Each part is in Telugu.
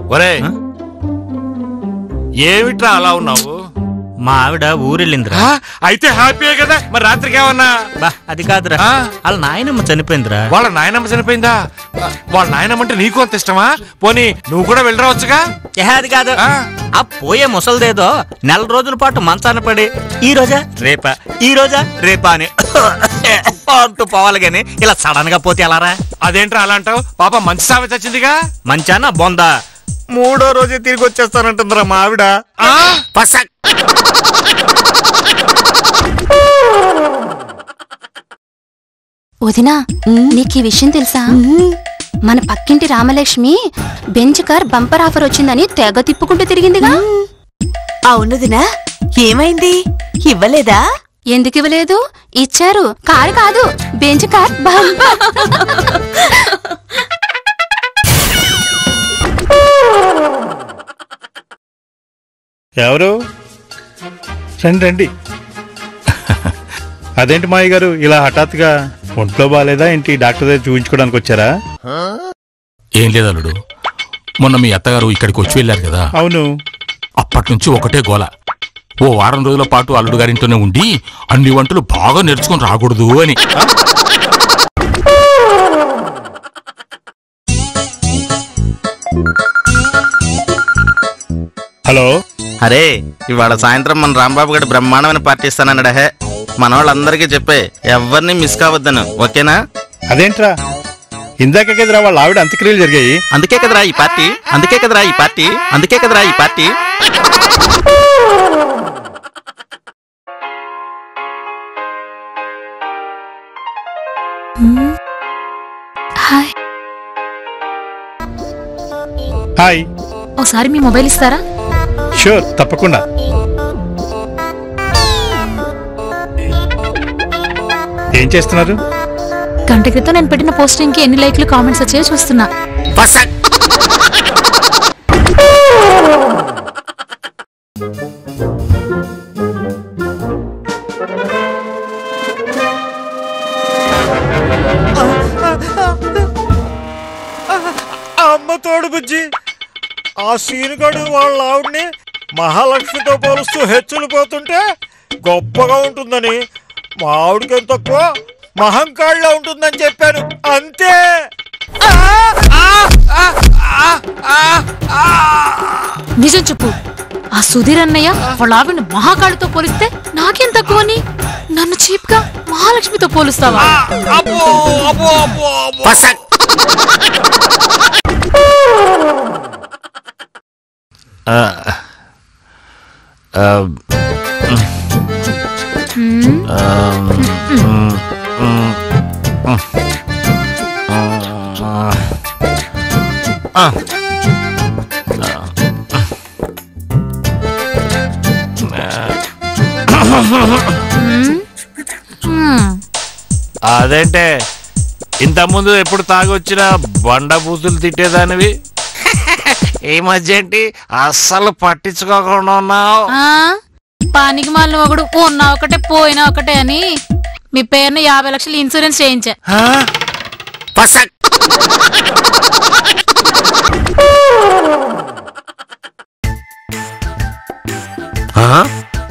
ఒరే ఏమిట్రా అలా ఉన్నావు మా ఆవిడ ఊరెళ్ళిందిరా ఆ, అయితే హ్యాపీయే కదా మరి రాత్రికి ఏమన్నా బా అది కాదురా ఆ? వాళ్ళ నాయనమ్మ చనిపోయిందిరా వాళ్ళ నాయనమ్మ చనిపోయిందా ఆ, వాళ్ళ నాయనమ్మ అంటే నీకు అంత ఇష్టమా పోనీ నువ్వు కూడా వెళ్ళి రావచ్చుగా ఏ, అది కాదు ఆ. ఆ పోయే ముసలిదేదో నెల రోజుల పాటు మంచాన పడి ఈ రోజా రేపా ఈ రోజా రేపా అని అంటూ పోవాలి గాని ఇలా సడన్ గా పోతే ఎలారా అదేంట్రా అలా అంటావు పాప మంచి సామె చచ్చిందిగా మంచాన బొందా మూడో రోజే తిరిగి వచ్చేస్తానంటుందిరా మా ఆవిడ ఆ? పసక్ వదినా నీకు ఈ విషయం తెలుసా మన పక్కింటి Ramalakshmi bench car bumper offer వచ్చిందని తెగ తిప్పుకుంటూ తిరిగిందిగా అవునుదినా ఏమైంది ఇవ్వలేదా ఎందుకు ఇవ్వలేదు ఇచ్చారు కారు కాదు బెంచ్ కార్ బంపర్ ఎవరు రండి రండి అదేంటి మాయ గారు ఇలా హఠాత్తుగా ఒంట్లో బాగాలేదా ఏంటి డాక్టర్ దగ్గర చూపించుకోవడానికి వచ్చారా ఏం లేదు అల్లుడు మొన్న మీ అత్తగారు ఇక్కడికి వచ్చి వెళ్ళారు కదా అవును అప్పటి నుంచి ఒకటే గోల ఓ వారం రోజుల పాటు అల్లుడు గారింట్లోనే ఉండి అన్ని వంటలు బాగా నేర్చుకొని రాకూడదు అని హలో అరే ఇవాళ సాయంత్రం మన రాంబాబు గడి బ్రహ్మాండమైన పార్టీ ఇస్తానన్నాడు హే మన వాళ్ళందరికీ చెప్పే ఎవరిని మిస్ కావద్దను ఓకేనా అదేంట్రా ఇందాక కదరా వాళ్ళ ఆవిడ అంత్యక్రియలు జరిగాయి అందుకే కదరా ఈ పార్టీ అందుకే కదరా ఈ పార్టీ అందుకే కదరా ఈ పార్టీ హాయ్ హాయ్ ఒకసారి మీ మొబైల్ ఇస్తారా షూర్ తప్పకుండా ఏం చేస్తున్నారు గంట క్రితం నేను పెట్టిన పోస్టింగ్ కి ఎన్ని లైక్లు కామెంట్స్ వచ్చాయో చూస్తున్నా పసక్ అమ్మ తోడు బుజ్జి ఆ సీనుగాడు వాళ్ళ ఆవిడ్ని మహాలక్ష్మితో పోలుస్తూ హెచ్చులు పోతుంటే గొప్పగా ఉంటుందని మా ఆవిడకి ఎంత తక్కువ మహంకాళ్ళ ఉంటుందని చెప్పాను అంతే నిజం చెప్పు ఆ సుధీర్ అన్నయ్య వాళ్ళ ఆవిడ మహాకాళితో పోలిస్తే నాకేం తక్కువని నన్ను చీప్ గా మహాలక్ష్మితో పోలుస్తావా అబ్బో అబ్బో అబ్బో అబ్బో పసక్ ఆ, ఆ, హ్మ్? ఆ, మ్, మ్, మ్. ఆ, హ్మ్. అదేంటే ఇంతకుముందు ఎప్పుడు తాగొచ్చినా బండ బూతులు తిట్టేదానివి ఈ మధ్య ఏంటి అస్సలు పట్టించుకోకుండా ఉన్నావు ఆ పానికి మాలిన ఒకడు ఉన్నా ఒకటే పోయినా ఒకటే అని మీ పేరుని యాభై లక్షలు ఇన్సూరెన్స్ చేయించా ఆ? పసక్ ఆ?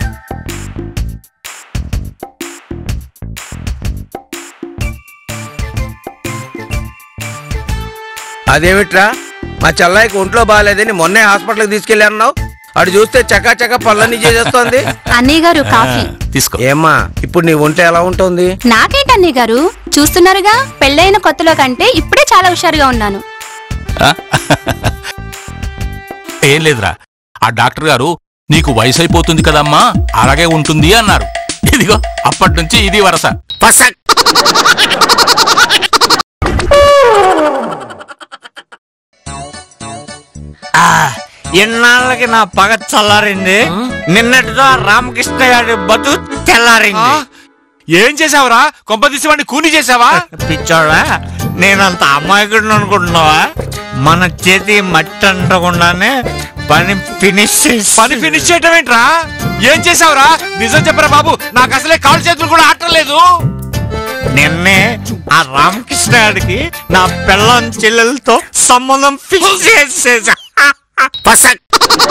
అదేమిట్రా మా చెల్లాయికి ఒంట్లో బాగాలేదని మొన్నే హాస్పిటల్కి తీసుకెళ్ళాన్నావు అటు చూస్తే చకా చకా పళ్ళని చేసేస్తోంది అన్నయ్య గారు కాఫీ తీసుకో ఏమ్మా ఇప్పుడు నీ ఒంట్లో ఎలా ఉంటుంది నాకేంటి అన్నయ్య గారు చూస్తున్నారుగా పెళ్ళైన కొత్తలో కంటే ఇప్పుడే చాలా హుషారుగా ఉన్నాను ఆ? ఏం లేదురా ఆ డాక్టర్ గారు నీకు వయసు అయిపోతుంది కదమ్మా అలాగే ఉంటుంది అన్నారు ఇదిగో అప్పటి నుంచి ఇది వరస పసక్ ఇన్నాళ్ళకి నా పగ చల్లారింది నిన్నటితో ఆ రామకృష్ణ గారి బతు ఆ? తెల్లారింది ఏం చేసావురా కొంప తీసి వాడిని కూని చేసావా పిచ్చోడా నేనంత అమాయకుడిని అనుకుంటున్నావా మన చేతి మట్టి అంటకుండానే పని ఫినిష్ చేసి పని ఫినిష్ చేయటం ఏంట్రా ఏం చేసావురా నిజం చెప్పరా బాబు నాకు అసలే కాళ్ళు చేతులు కూడా ఆటలేదు నిన్నే ఆ రామకృష్ణ గారికి నా పిల్లం చెల్లెలతో సంబంధం ఫిక్స్ చేసేసా పసక్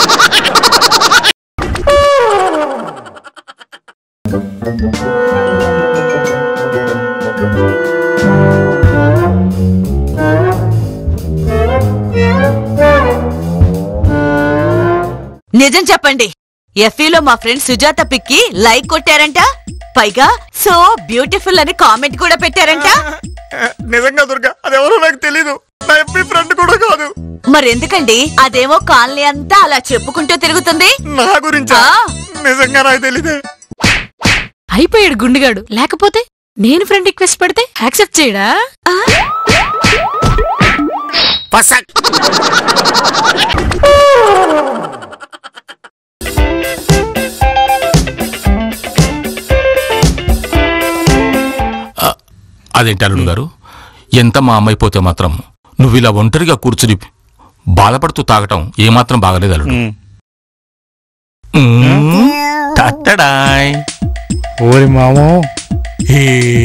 నిజం చెప్పండి ఎఫ్ఈలో మా ఫ్రెండ్ సుజాత పిక్కి లైక్ కొట్టారంట పైగా సో బ్యూటిఫుల్ అని కామెంట్ కూడా పెట్టారంట నిజంగా దుర్గా అదెవరో నాకు తెలీదు నా ఎప్పి ఫ్రెండ్ కూడా కాదు మరెందుకండి అదేమో కాలనీ అంతా అలా చెప్పుకుంటూ తిరుగుతుంది నా గురించా ఆ. నిజంగా నాకు తెలీదే అయిపోయాడు గుండుగాడు లేకపోతే నేను ఫ్రెండ్ రిక్వెస్ట్ పెడితే యాక్సెప్ట్ చేయడా పసక్ అదేంటి అల్లుడు గారు ఎంత మా అమ్మైపోతే మాత్రం నువ్వు ఇలా ఒంటరిగా కూర్చుని బాధపడుతూ తాగటం ఏమాత్రం బాగలేదు అల్లుడు ఉమ్. మ్మ్. టట్టడాయ్. ఓరి మామో హే.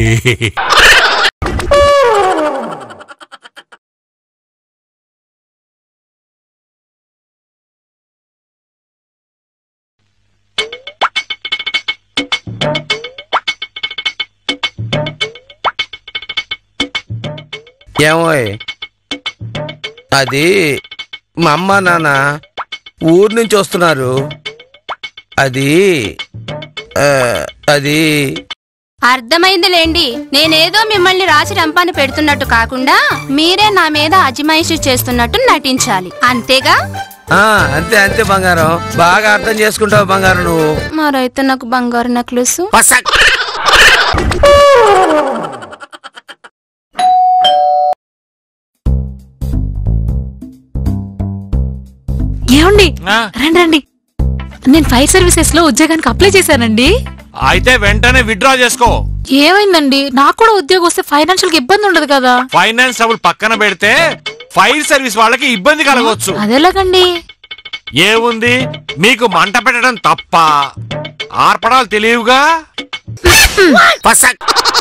ఏమోయ్ అది మా అమ్మ నాన్న ఊరు నుంచి వస్తున్నారు అది ఆ, అది అర్థమైందిలేండి నేనేదో మిమ్మల్ని రాసి రంపాన్ని పెడుతున్నట్టు కాకుండా మీరే నా మీద అజమాయిషి చేస్తున్నట్టు నటించాలి అంతేగా ఆ, అంతే అంతే బంగారం బాగా అర్థం చేసుకుంటావు బంగారం నువ్వు మరైతే నాకు బంగారు నెక్లెస్ పసక్ ఏమండి ఆ, రండి రండి నేను ఫైర్ సర్వీసెస్ లో ఉద్యోగానికి అప్లై చేశానండి అయితే వెంటనే విత్డ్రా చేసుకో ఏమైందండి నాకు కూడా ఉద్యోగం వస్తే ఫైనాన్షియల్ గా ఇబ్బంది ఉండదు కదా ఫైనాన్స్ డబ్బులు పక్కన పెడితే ఫైర్ సర్వీస్ వాళ్ళకి ఇబ్బంది కలగవచ్చు అదెలాగండి ఏముంది మీకు మంట పెట్టడం తప్ప ఆర్పడాలు తెలియవుగా పసక్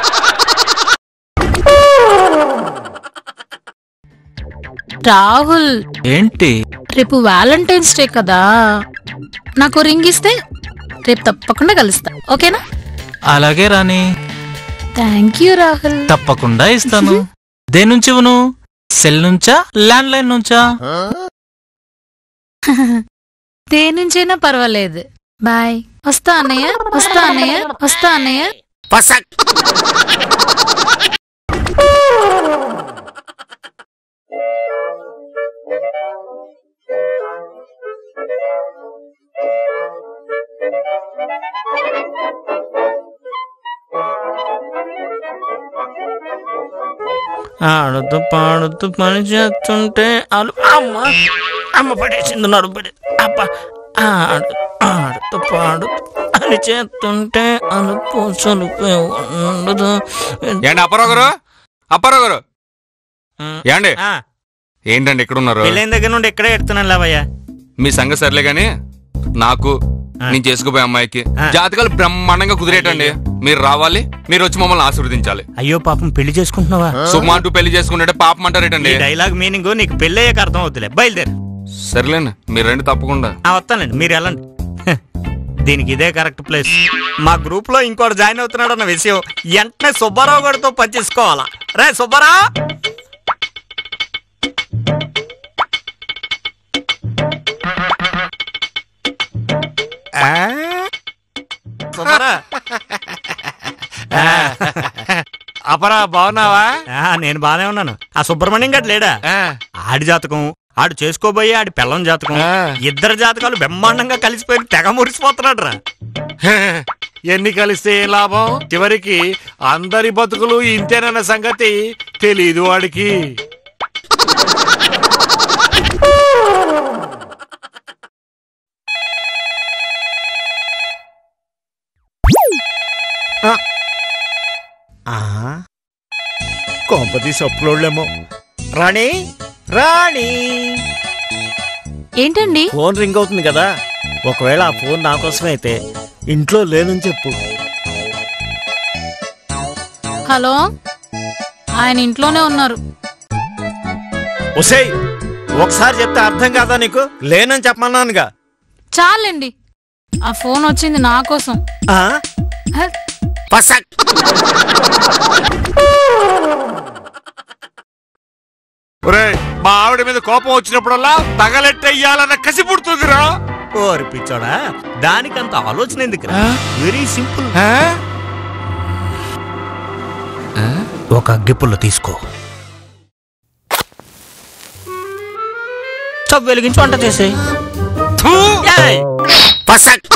రాహుల్ ఏంటి రేపు వ్యాలంటైన్స్ డే కదా నాకు రింగ్ ఇస్తే రేపు తప్పకుండా కలుస్తా ఓకేనా అలాగే రాని థ్యాంక్ యూ రాహుల్ తప్పకుండా ఇస్తాను దేని నుంచి ఇవ్వను సెల్ నుంచా ల్యాండ్ లైన్ నుంచా దేని నుంచైనా పర్వాలేదు బాయ్ వస్తా అన్నయ్య వస్తా అన్నయ్య వస్తా అన్నయ్య పసక్ ఆడుతూ పాడుతూ పని చేస్తుంటే అలు అమ్మ అమ్మ పడేసింది నడుపడి అప్ప ఆడు ఆడుతూ పాడుతూ పని చేస్తుంటే అలుపు సలుపు ఉండదు ఏండి అప్పారావు గారు అప్పారావు గారు ఏండి ఆ, ఏంటండి ఇక్కడ ఉన్నారు పెళ్ళైన దగ్గర నుండి ఎక్కడే ఎడుతున్నాను లేవయ్యా మీ సంగతి సర్లే గాని నాకు ఆ. నేను చేసుకోబోయే అమ్మాయికి ఆ. జాతకాలు బ్రహ్మాండంగా కుదిరేటండి మీరు రావాలి మీరు వచ్చి మమ్మల్ని ఆశీర్వదించాలి అయ్యో పాపం పెళ్లి చేసుకుంటున్నావా సుమా అంటూ పెళ్లి చేసుకుంటే పాపం ఈ అంటారేటండి డైలాగ్ మీనింగ్ నీకు పెళ్లి అయ్యాక అర్థం అవుతులే బయలుదేరు సర్లేండి మీరు రండి తప్పకుండా ఆ, వస్తానండి మీరు వెళ్ళండి హ, దీనికి ఇదే కరెక్ట్ ప్లేస్ మా గ్రూప్ లో ఇంకోటి జాయిన్ అవుతున్నాడు అన్న విషయం వెంటనే సుబ్బారావు గారితో పనిచేసుకోవాలా రే సుబ్బారావు ఆ? సుబ్బారా అపరా బాగున్నావా ఆ, నేను బానే ఉన్నాను ఆ సుబ్రహ్మణ్యం గారు లేడా ఆ, ఆడి జాతకం ఆడు చేసుకోబోయే ఆడి పిల్లం జాతకం ఆ. ఇద్దరు జాతకాలు బ్రహ్మాండంగా కలిసిపోయి తెగ మురిసిపోతున్నాడు రా ఎన్ని కలిస్తే ఏం లాభం చివరికి అందరి బతుకులు ఇంతేనన్న సంగతి తెలీదు వాడికి కొంపతీసి అప్పులోళ్ళేమో రాణి రాణి ఏంటండి ఫోన్ రింగ్ అవుతుంది కదా ఒకవేళ ఆ ఫోన్ నా కోసమే అయితే ఇంట్లో లేనని చెప్పు హలో ఆయన ఇంట్లోనే ఉన్నారు ఒసేయ్ ఒకసారి చెప్తే అర్థం కాదా నీకు లేనని చెప్పమన్నానుగా చాలండి ఆ ఫోన్ వచ్చింది నా కోసం ఆ? హ, పసక్ ఒరేయ్ మా ఆవిడ మీద కోపం వచ్చినప్పుడల్లా తగలెట్టెయ్యాలన్న కసి పుడుతుందిరా ఓరి పిచ్చోడా దానికంత ఆలోచన ఎందుకురా వెరీ సింపుల్ ఒక అగ్గిపుల్ల తీసుకో స్టవ్ వెలిగించి వంట చేసే పసక్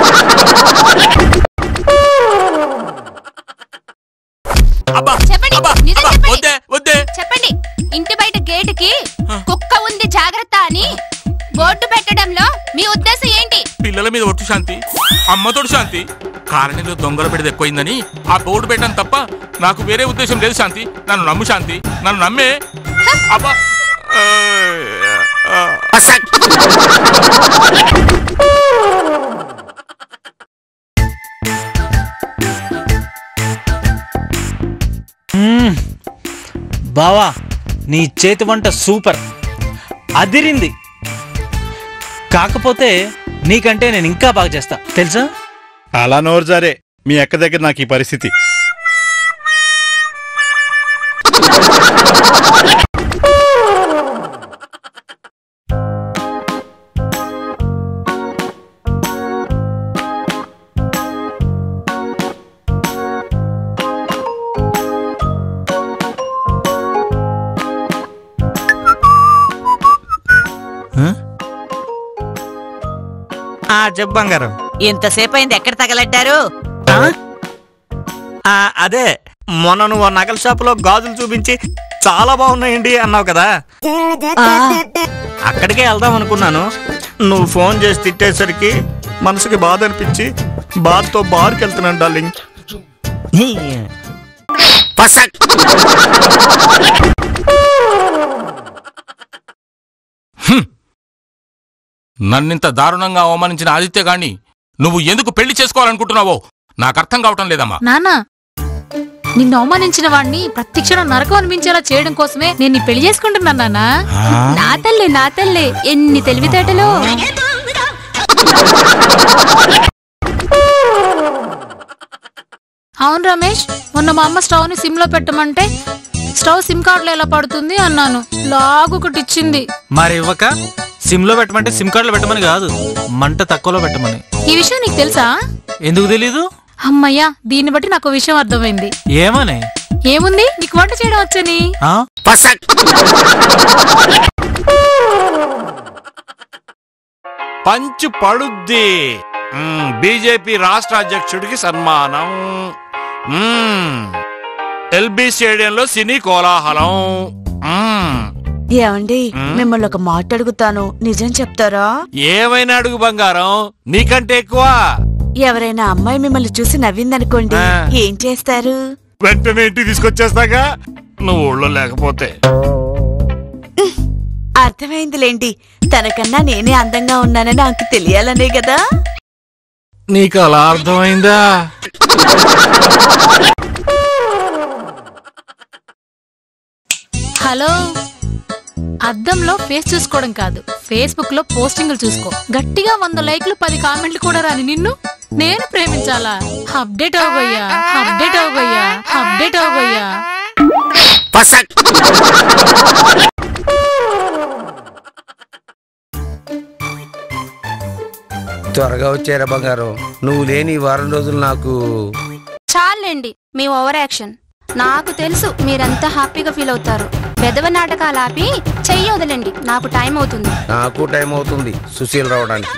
చెప్పండి నిజం చెప్పండి వద్దే వద్దే చెప్పండి ఇంటి బయట గేటుకి కుక్క ఉంది జాగ్రత్త అని బోర్డు పెట్టడంలో మీ ఉద్దేశం ఏంటి పిల్లల మీద ఒట్టు శాంతి అమ్మతోడు శాంతి కాలనీలో దొంగల పెడితే ఎక్కువైందని ఆ బోర్డు పెట్టాను తప్ప నాకు వేరే ఉద్దేశం లేదు శాంతి నన్ను నమ్ము శాంతి నన్ను నమ్మే అబ్బా ఆ, ఆ, పసక్ బావా నీ చేతి వంట సూపర్ అదిరింది కాకపోతే నీకంటే నేను ఇంకా బాగా చేస్తా తెలుసా అలా నోరు జారే మీ అక్క దగ్గర నాకు ఈ పరిస్థితి ఆ చెప్పు బంగారం ఇంతసేపు అయింది ఎక్కడ తగలెట్టారు ఆ? ఆ, అదే మొన్న నువ్వు ఆ నగల షాపులో గాజులు చూపించి చాలా బాగున్నాయండి అన్నావు కదా అక్కడికే వెళ్దాం అనుకున్నాను నువ్వు ఫోన్ చేసి తిట్టేసరికి మనసుకి బాధ అనిపించి బాధతో బార్కి వెళ్తున్నాను డార్లింగ్ పసక్ నన్నింత దారుణంగా అవమానించిన ఆదిత్య గాని నువ్వు ఎందుకు పెళ్లి చేసుకోవాలనుకుంటున్నావో నాకు అర్థం కావటం లేదమ్మా నానా నిన్ను అవమానించిన వాడిని ప్రతి క్షణం నరకం అనిపించేలా చేయడం కోసమే నేను నీ పెళ్లి చేసుకుంటున్నాను నాన్నా నా తల్లి నా తల్లి ఎన్ని తెలివితేటలు అవును రమేష్ మొన్న మా అమ్మ స్టవ్ ని సిమ్ లో పెట్టమంటే స్టవ్ సిమ్ కార్డులో ఎలా పడుతుంది అన్నాను లాగ్ ఒకటి ఇచ్చింది మరి ఇవ్వక సిమ్ లో పెట్టమంటే సిమ్ కార్డులో పెట్టమని కాదు మంట తక్కువలో పెట్టమని ఈ విషయం నీకు తెలుసా ఎందుకు తెలీదు అమ్మయ్యా దీన్ని బట్టి నాకు విషయం అర్థమైంది ఏమని ఏముంది నీకు వంట చేయడం వచ్చని ఆ? పసక్ పంచి పడుద్ది మ్మ్, బీజేపీ రాష్ట్ర అధ్యక్షుడికి సన్మానం మ్మ్, ఎల్బీ స్టేడియంలో సినీ కోలాహలం మ్మ్, ఏమండి మిమ్మల్ని ఒక మాట అడుగుతాను నిజం చెప్తారా ఏమైనా అడుగు బంగారం నీకంటే ఎక్కువ ఎవరైనా అమ్మాయి మిమ్మల్ని చూసి నవ్విందనుకోండి ఆ. ఏం చేస్తారు వెంటనే ఇంటికి తీసుకొచ్చేస్తాగా నువ్వు ఊళ్ళో లేకపోతే అర్థమైందిలేండి తనకన్నా నేనే అందంగా ఉన్నానని నాకు తెలియాలనే కదా నీకు అలా అర్థమైందా హలో అద్దంలో ఫేస్ చూసుకోవడం కాదు ఫేస్బుక్ లో పోస్టింగ్లు చూసుకో గట్టిగా వంద లైక్లు పది కామెంట్లు కూడా రాని నిన్ను నేను ప్రేమించాలా అప్డేట్ అవ్వయ్యా అప్డేట్ అవ్వయ్యా అప్డేట్ అవ్వయ్యా పసక్ త్వరగా వచ్చారా బంగారం నువ్వు లేని ఈ వారం రోజులు నాకు చాలండి మీ ఓవర్ యాక్షన్ నాకు తెలుసు మీరంతా హ్యాపీగా ఫీల్ అవుతారు పెదవ నాటకాలు ఆపి చెయ్యి వదలండి నాకు టైం అవుతుంది నాకు టైం అవుతుంది సుశీల్ రావడానికి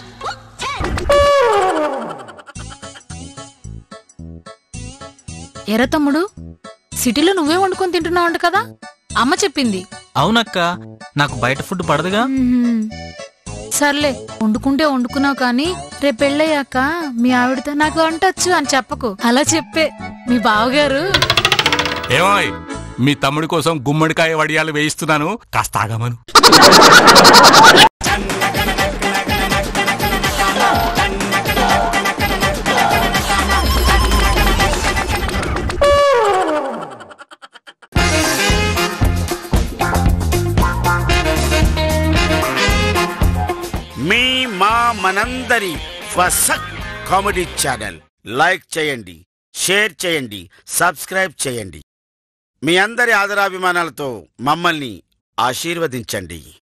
ఎర్ర తమ్ముడు సిటీలో నువ్వే వండుకొని తింటున్నావు కదా అమ్మ చెప్పింది అవునక్క నాకు బయట ఫుడ్ పడదుగా మ్మ్. సర్లే వండుకుంటే వండుకున్నావు కానీ రేపు పెళ్ళయ్యాక మీ ఆవిడతో నాకు వంటొచ్చు అని చెప్పకు అలా చెప్పే మీ బావగారు ఏమాయ్ మీ తమ్ముడి కోసం గుమ్మడికాయ వడియాలు వేయిస్తున్నాను కాస్త ఆగమను మనందరి ఫసక్ కామెడీ ఛానల్ లైక్ చేయండి షేర్ చేయండి సబ్స్క్రైబ్ చేయండి మీ అందరి ఆదరాభిమానాలతో మమ్మల్ని ఆశీర్వదించండి